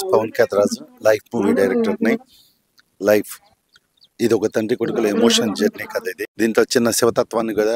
Pawan Ketharaju life movie డైరెక్టర్ని life ఇది ఒక తండ్రి కొడుకుల ఎమోషన్ జర్నీ కథ ఇది దీంట్లో చిన్న శివతత్వాన్ని కూడా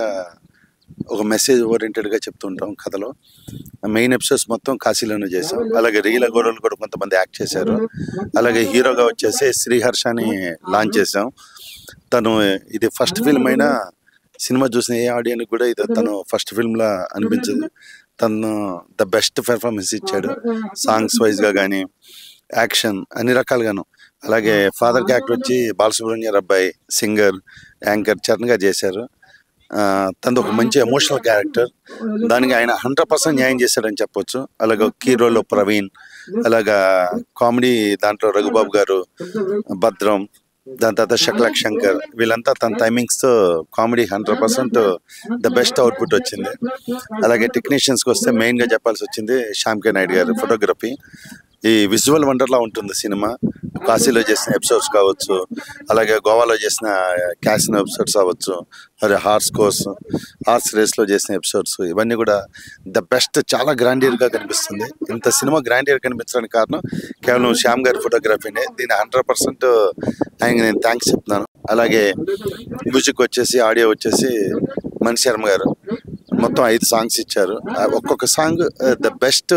ఒక మెసేజ్ ఓరియంటెడ్గా చెప్తుంటాం కథలో మెయిన్ ఎపిసోడ్స్ మొత్తం కాశీలోనే చేసాం అలాగే రీల గోరలు కూడా కొంతమంది యాక్ట్ చేశారు అలాగే హీరోగా వచ్చేసి శ్రీహర్షని లాంచ్ చేసాం తను ఇది ఫస్ట్ ఫిల్మ్ అయినా సినిమా చూసిన ఏ ఆడియన్స్ కూడా ఇది తను ఫస్ట్ ఫిల్మ్ లా అనిపించదు తను ద బెస్ట్ పెర్ఫార్మెన్స్ ఇచ్చాడు సాంగ్స్ వైజ్ గా కానీ యాక్షన్ అన్ని రకాలుగాను అలాగే ఫాదర్ క్యారెక్టర్ వచ్చి బాలసుబ్రహ్మణ్య అబ్బాయి సింగర్ యాంకర్ చరణ్ గా చేశారు ఆ, తనది ఒక మంచి ఎమోషనల్ క్యారెక్టర్ దానికి ఆయన హండ్రెడ్ పర్సెంట్ న్యాయం చేశాడని చెప్పొచ్చు అలాగే కీ రోల్ ప్రవీణ్ అలాగా కామెడీ దాంట్లో రఘుబాబు గారు భద్రం దాని తర్వాత శక్లక్ శంకర్ వీళ్ళంతా తన టైమింగ్స్ తో comedy hundred percent the best output వచ్చింది అలాగే టెక్నీషియన్స్కి వస్తే మెయిన్ గా చెప్పాల్సి వచ్చింది శ్యామ్ కే నాయుడు గారు ఫోటోగ్రఫీ ఈ విజువల్ వండర్లా ఉంటుంది సినిమా కాశీలో చేసిన ఎపిసోడ్స్ కావచ్చు అలాగే గోవాలో చేసిన క్యాసిన్ ఎపిసోడ్స్ అవ్వచ్చు మరి హార్స్ కోర్స్ హార్స్ రేస్ లో చేసిన ఎపిసోడ్స్ ఇవన్నీ కూడా ద బెస్ట్ చాలా గ్రాండియర్ గా కనిపిస్తుంది ఇంత సినిమా గ్రాండియర్ కనిపించడానికి కారణం కేవలం శ్యామ్ గారి ఫోటోగ్రఫీనే దీని హండ్రెడ్ పర్సెంట్ ఆయన నేను థ్యాంక్స్ చెప్తున్నాను అలాగే మ్యూజిక్ వచ్చేసి ఆడియో వచ్చేసి మణి శర్మ గారు మొత్తం ఐదు సాంగ్స్ ఇచ్చారు ఆ ఒక్కొక్క సాంగ్ ద బెస్ట్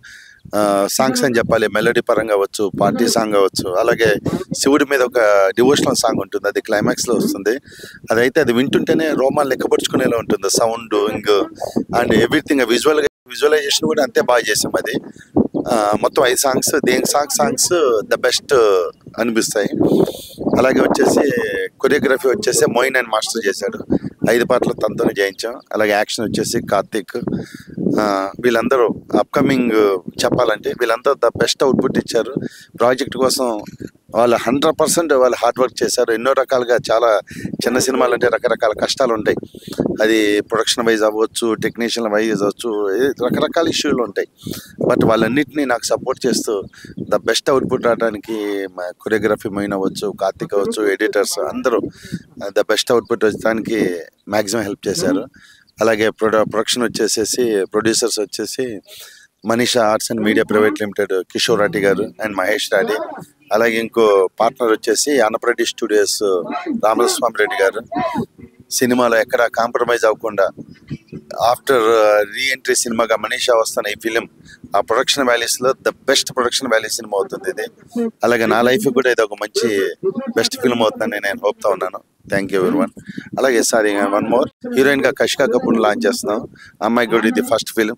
సాంగ్స్ అని చెప్పాలి మెలోడీ పరంగా అవ్వచ్చు పార్టీ సాంగ్ అవ్వచ్చు అలాగే శివుడి మీద ఒక డివోషనల్ సాంగ్ ఉంటుంది అది క్లైమాక్స్ లో వస్తుంది అదైతే అది వింటుంటేనే రోమాలు లెక్కపరుచుకునేలా ఉంటుంది sounding and everything visual visualisation కూడా అంతే బాగా చేసాం అది ఆ, మొత్తం ఐదు సాంగ్స్ దేని సాంగ్ సాంగ్స్ ద బెస్ట్ అనిపిస్తాయి అలాగే వచ్చేసి కొరియోగ్రఫీ వచ్చేసి మోయిన్ అండ్ మాస్టర్ చేశాడు ఐదు పాటలు తనతోనే చేయించాం అలాగే యాక్షన్ వచ్చేసి కార్తిక్ ఆ, వీళ్ళందరూ అప్కమింగ్ చెప్పాలంటే వీళ్ళందరూ ద బెస్ట్ అవుట్పుట్ ఇచ్చారు ప్రాజెక్ట్ కోసం వాళ్ళు హండ్రెడ్ పర్సెంట్ వాళ్ళు హార్డ్ వర్క్ చేశారు ఎన్నో రకాలుగా చాలా చిన్న సినిమాలు అంటే రకరకాల కష్టాలు ఉంటాయి అది ప్రొడక్షన్ వైజ్ అవ్వచ్చు టెక్నీషియన్ వైజ్ అవ్వచ్చు ఏ- రకరకాల ఇష్యూలు ఉంటాయి బట్ వాళ్ళన్నింటినీ నాకు సపోర్ట్ చేస్తూ ద బెస్ట్ అవుట్పుట్ రావడానికి మా కొరియోగ్రఫీ మెయిన్ అవ్వచ్చు కార్తిక్ అవ్వచ్చు ఎడిటర్స్ అందరూ ద బెస్ట్ అవుట్పుట్ వచ్చడానికి మ్యాక్సిమం హెల్ప్ చేశారు అలాగే ప్రొడ ప్రొడక్షన్ వచ్చేసేసి ప్రొడ్యూసర్స్ వచ్చేసి Manisha arts and media private limited Kishore Reddy గారు అండ్ మహేష్ రెడ్డి అలాగే ఇంకో పార్ట్నర్ వచ్చేసి ఆనప్రెడ్డి స్టూడియోస్ రామస్వామి రెడ్డి గారు సినిమాలో ఎక్కడ కాంప్రమైజ్ అవ్వకుండా ఆఫ్టర్ రీ ఎంట్రీ సినిమాగా మనీషా వస్తున్న ఈ ఫిలిం ఆ ప్రొడక్షన్ వాల్యూస్ లో ద బెస్ట్ ప్రొడక్షన్ వాల్యూ సినిమా అవుతుంది ఇది అలాగే నా లైఫ్ కూడా ఇది ఒక మంచి బెస్ట్ ఫిల్మ్ అవుతుందని నేను హోప్తా ఉన్నాను థ్యాంక్ యూ వన్ అలాగే సారీ వన్ మోర్ హీరోయిన్ గా కషికా కపూర్ లాంచ్ చేస్తున్నాం అమ్మాయి కూడా ఇది ఫస్ట్ ఫిలిం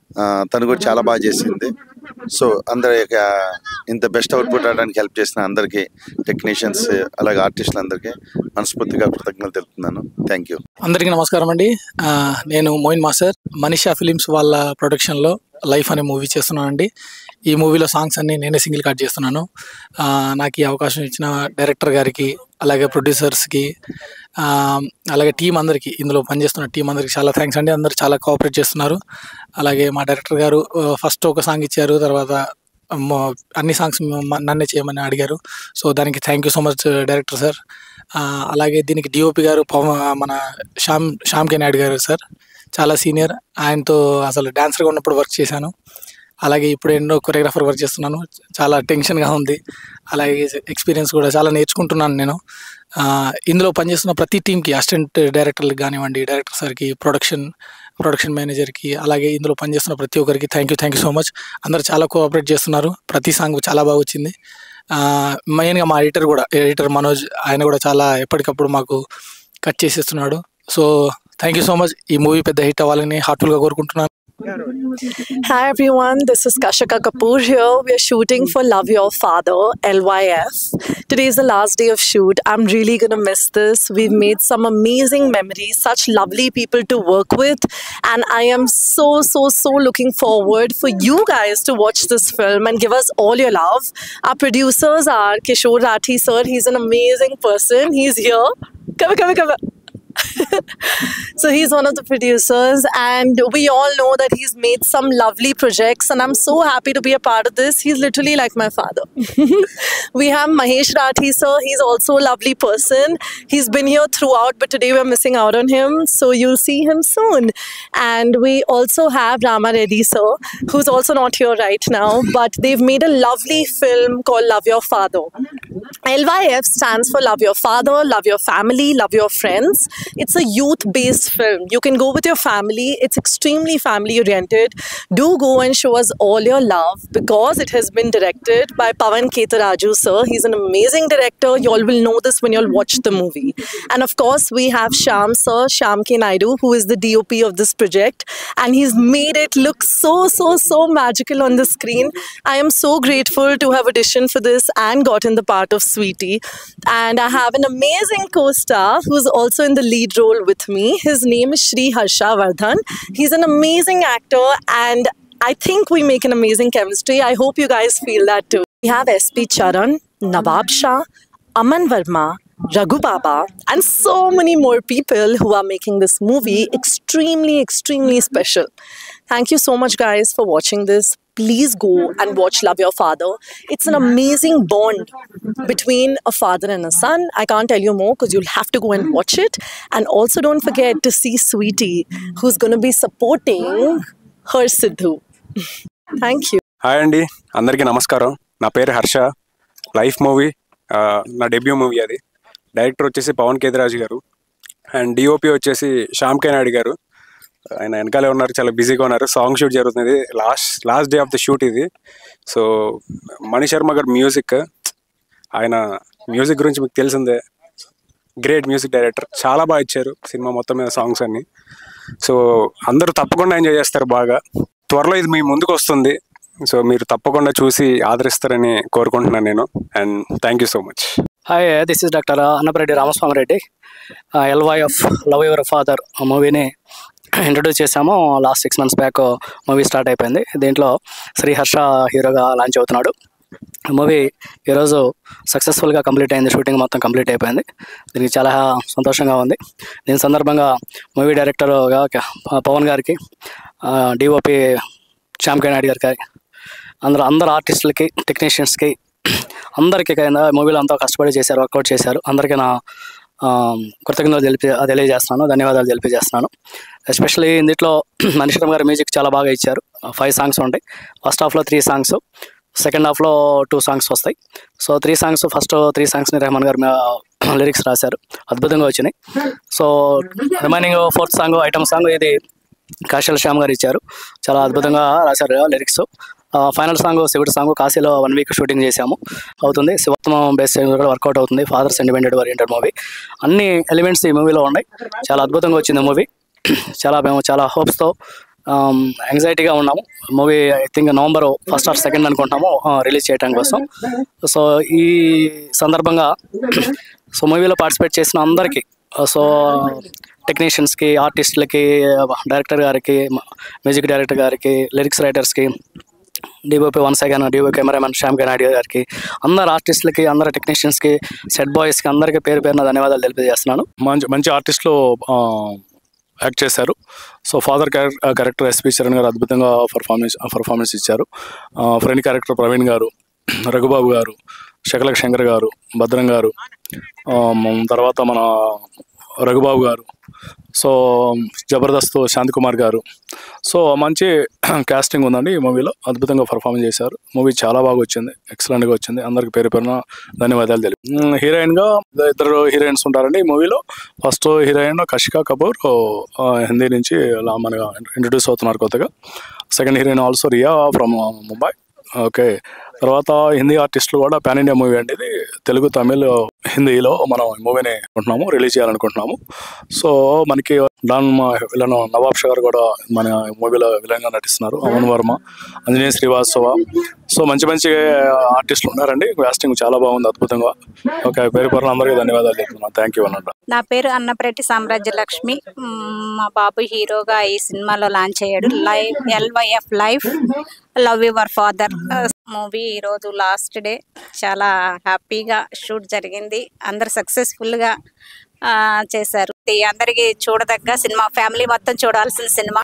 తను కూడా చాలా బాగా చేసింది సో అందరి యొక్క ఇంత బెస్ట్ అవుట్పుట్ రావడానికి హెల్ప్ చేసిన అందరికీ టెక్నీషియన్స్ అలాగే ఆర్టిస్టులు అందరికీ మనస్ఫూర్తిగా కృతజ్ఞతలు తెలుపుతున్నాను థ్యాంక్ యూ అందరికీ నమస్కారం అండి ఆ, నేను మోయిన్ మాస్టర్ మనీషా ఫిలిమ్స్ వాళ్ళ ప్రొడక్షన్లో లైఫ్ అనే మూవీ చేస్తున్నానండి ఈ మూవీలో సాంగ్స్ అన్ని నేనే సింగిల్ కట్ చేస్తున్నాను ఆ, నాకు ఈ అవకాశం ఇచ్చిన డైరెక్టర్ గారికి అలాగే ప్రొడ్యూసర్స్కి ఆ, అలాగే టీం అందరికీ ఇందులో పనిచేస్తున్న టీం అందరికీ చాలా థ్యాంక్స్ అండి అందరు చాలా కోఆపరేట్ చేస్తున్నారు అలాగే మా డైరెక్టర్ గారు ఫస్ట్ ఒక సాంగ్ ఇచ్చారు తర్వాత మొ- అన్ని సాంగ్స్ నన్నే చేయమని అడిగారు సో దానికి thank you so much director sir ఆ, అలాగే దీనికి డిఓపి గారు పవ- మన శ్యామ్ శ్యామ్ కే నాయుడు గారు సార్ చాలా సీనియర్ ఆయనతో అసలు డాన్సర్గా ఉన్నప్పుడు వర్క్ చేశాను అలాగే ఇప్పుడు ఎన్నో కొరియోగ్రాఫర్ వర్క్ చేస్తున్నాను చాలా టెన్షన్గా ఉంది అలాగే ఎక్స్పీరియన్స్ కూడా చాలా నేర్చుకుంటున్నాను నేను ఆ, ఇందులో పనిచేస్తున్న ప్రతి టీంకి అసిస్టెంట్ డైరెక్టర్లకు కానివ్వండి డైరెక్టర్ సార్కి ప్రొడక్షన్ ప్రొడక్షన్ మేనేజర్కి అలాగే ఇందులో పనిచేస్తున్న ప్రతి ఒక్కరికి thank you thank you so much అందరు చాలా కోఆపరేట్ చేస్తున్నారు ప్రతి సాంగ్ చాలా బాగా వచ్చింది మెయిన్గా మా ఎడిటర్ కూడా ఎడిటర్ మనోజ్ ఆయన కూడా చాలా ఎప్పటికప్పుడు మాకు కట్ చేసేస్తున్నాడు so thank you so much ఈ మూవీ పెద్ద హిట్ అవ్వాలని హార్ట్ఫుల్గా కోరుకుంటున్నాను Hi everyone, this is Kashika Kapoor here. We are shooting for Love Your Father, LYF. Today is the last day of shoot. I'm really gonna miss this. We've made some amazing memories, such lovely people to work with, and I am so, so, so looking forward for you guys to watch this film and give us all your love. Our producers are Kishore Rathi sir. He's an amazing person. He's here. Come, come, come. So he's one of the producers, and we all know that he's made some lovely projects, and I'm so happy to be a part of this. He's literally like my father. we have Mahesh Rathi, sir. He's also a lovely person. He's been here throughout, but today we're missing out on him, so you'll see him soon. And we also have Rama Reddy, sir, who's also not here right now, but they've made a lovely film called Love Your Father. LYF stands for Love Your Father, Love Your Family, Love Your Friends. It's a youth based film. You can go with your family, it's extremely family oriented. Do go and show us all your love because it has been directed by Pavan Ketaraju, sir. He's an amazing director. You all will know this when you'll watch the movie. And of course, we have Sham, sir, Sham K. Naidu, who is the DOP of this project. And he's made it look so, so, so magical on the screen. I am so grateful to have auditioned for this and gotten the part of Sweetie. And I have an amazing co star who's also in the lead role with me. His name is Shri Harsha Vardhan. He's an amazing actor and I think we make an amazing chemistry. I hope you guys feel that too. We have SP Charan, Nawab Shah, Aman Verma, Raghu Baba, and so many more people who are making this movie extremely, extremely special. Thank you so much, guys, for watching this. Please go and watch Love Your Father. It's an amazing bond between a father and a son. I can't tell you more because you'll have to go and watch it. And also, don't forget to see Sweetie, who's going to be supporting her Sidhu. Thank you. Hi అండి అందరికీ నమస్కారం నా పేరు Harsha life movie ఆ, నా debut movie అది director వచ్చేసి పవన్ కేదిరాజు గారు అండ్ డిఓపి వచ్చేసి శ్యామ్ కే నాయుడు గారు ఆయన వెనకాలే ఉన్నారు చాలా బిజీగా ఉన్నారు సాంగ్ షూట్ జరుగుతుంది last last day of the shoot ఇది సో మణి శర్మ గారు మ్యూజిక్ ఆయన మ్యూజిక్ గురించి మీకు తెలిసిందే గ్రేట్ మ్యూజిక్ డైరెక్టర్ చాలా బాగా ఇచ్చారు సినిమా మొత్తం మీద సాంగ్స్ అన్ని సో అందరూ తప్పకుండా ఎంజాయ్ చేస్తారు బాగా త్వరలో ఇది మీ ముందుకు వస్తుంది సో మీరు తప్పకుండా చూసి ఆదరిస్తారని కోరుకుంటున్నాను నేను and thank you so much hi this is doctor Annapareddy Ramaswamy Reddy L Y of love your father మూవీని ఇంట్రడ్యూస్ చేసాము last six months back movie start అయిపోయింది దీంట్లో శ్రీహర్ష హీరోగా లాంచ్ అవుతున్నాడు మూవీ ఈరోజు సక్సెస్ఫుల్గా కంప్లీట్ అయింది షూటింగ్ మొత్తం కంప్లీట్ అయిపోయింది దీనికి చాలా సంతోషంగా ఉంది దీని సందర్భంగా మూవీ డైరెక్టర్గా పవన్ గారికి డిఓపి శ్యామ్ కే నాయుడు గారికి అందరూ అందరు ఆర్టిస్టులకి టెక్నీషియన్స్కి అందరికీ కింద మూవీలో అంతా కష్టపడి చేశారు వర్కౌట్ చేశారు అందరికీ నా ఆ, కృతజ్ఞతలు తెలిపి తెలియజేస్తున్నాను ధన్యవాదాలు తెలియజేస్తున్నాను ఎస్పెషల్లీ ఇందులో మనిషిరం గారి మ్యూజిక్ చాలా బాగా ఇచ్చారు ఫైవ్ సాంగ్స్ ఉంటాయి ఫస్ట్ హాఫ్లో త్రీ సాంగ్స్ సెకండ్ హాఫ్లో టూ సాంగ్స్ వస్తాయి so three songs first three సాంగ్స్ని రెహమాన్ గారు లిరిక్స్ రాశారు అద్భుతంగా వచ్చినాయి so remaining fourth song item song ఇది కాశల్ శ్యామ్ గారు ఇచ్చారు చాలా అద్భుతంగా రాశారు లిరిక్స్ ఫైనల్ సాంగ్ శివుడి సాంగ్ కాశీలో వన్ వీక్ షూటింగ్ చేశాము అవుతుంది శివత్వం బేస్ కూడా వర్కౌట్ అవుతుంది ఫాదర్ సెంటిమెంటెడ్ ఓరియంటెడ్ మూవీ అన్ని ఎలిమెంట్స్ ఈ మూవీలో ఉన్నాయి చాలా అద్భుతంగా వచ్చింది మూవీ చాలా మేము చాలా హోప్స్తో యాంగ్జైటీగా ఉన్నాము movie I think November first or second అనుకుంటున్నాము రిలీజ్ చేయడం కోసం సో ఈ సందర్భంగా సో మూవీలో పార్టిసిపేట్ చేసిన అందరికీ సో టెక్నీషియన్స్కి ఆర్టిస్టులకి డైరెక్టర్ గారికి మ్యూజిక్ డైరెక్టర్ గారికి లిరిక్స్ రైటర్స్కి DOP one second DOP cameraman Shyam K Naidu గారికి అందరు ఆర్టిస్టులకి అందరు టెక్నీషియన్స్కి సెట్ బాయ్స్కి అందరికీ పేరు పేరున ధన్యవాదాలు తెలియజేస్తున్నాను మంచి మంచి ఆర్టిస్ట్లో యాక్ట్ చేశారు so father character SP Charan garu అద్భుతంగా పర్ఫార్మెన్స్ పర్ఫార్మెన్స్ ఇచ్చారు ఫ్రెండ్ క్యారెక్టర్ ప్రవీణ్ గారు రఘుబాబు గారు శకలక్ శంకర్ గారు భద్రం గారు ఆ, మ- తర్వాత మన రఘుబాబు గారు సో జబర్దస్త్ శాంతి కుమార్ గారు సో మంచి కాస్టింగ్ ఉందండి ఈ మూవీలో అద్భుతంగా పర్ఫార్మెన్స్ చేశారు మూవీ చాలా బాగా వచ్చింది ఎక్సలెంట్గా వచ్చింది అందరికి పేరు పేరున ధన్యవాదాలు తెలియదు హీరోయిన్గా ఇద్దరు హీరోయిన్స్ ఉంటారండి ఈ మూవీలో ఫస్ట్ హీరోయిన్ కషికా కపూర్ ఆ, హిందీ నుంచి ఇలా మనగా ఇంట్రడ్యూస్ అవుతున్నారు కొత్తగా second heroine also Riya from Mumbai okay తర్వాత హిందీ ఆర్టిస్టులు కూడా పాన్ ఇండియా మూవీ అండి ఇది తెలుగు తమిళ్ హిందీలో మనం ఈ మూవీని అనుకుంటున్నాము రిలీజ్ చేయాలనుకుంటున్నాము సో మనకి డాన్ విలన్ నవాబ్ షా గారు కూడా మన మూవీలో విలన్గా నటిస్తున్నారు అమన్ వర్మ అంజనేయ శ్రీవాస్తవ సో మంచి మంచి ఆర్టిస్టులు ఉన్నారండి కాస్టింగ్ చాలా బాగుంది అద్భుతంగా ఓకే పేరు పరంగా అందరికీ ధన్యవాదాలు చెప్తున్నాను థ్యాంక్ యూ అన్నట్టు నా పేరు అన్నప్రెడ్డి సామ్రాజ్య లక్ష్మి మ్మ్, మా బాబు హీరోగా ఈ సినిమాలో లాంచ్ అయ్యాడు live L Y F life love your father movie ఈరోజు లాస్ట్ డే చాలా హ్యాపీగా షూట్ జరిగింది అందరు సక్సెస్ఫుల్గా ఆ, చేశారు ఇది అందరికీ చూడదగ్గ సినిమా ఫ్యామిలీ మొత్తం చూడాల్సిన సినిమా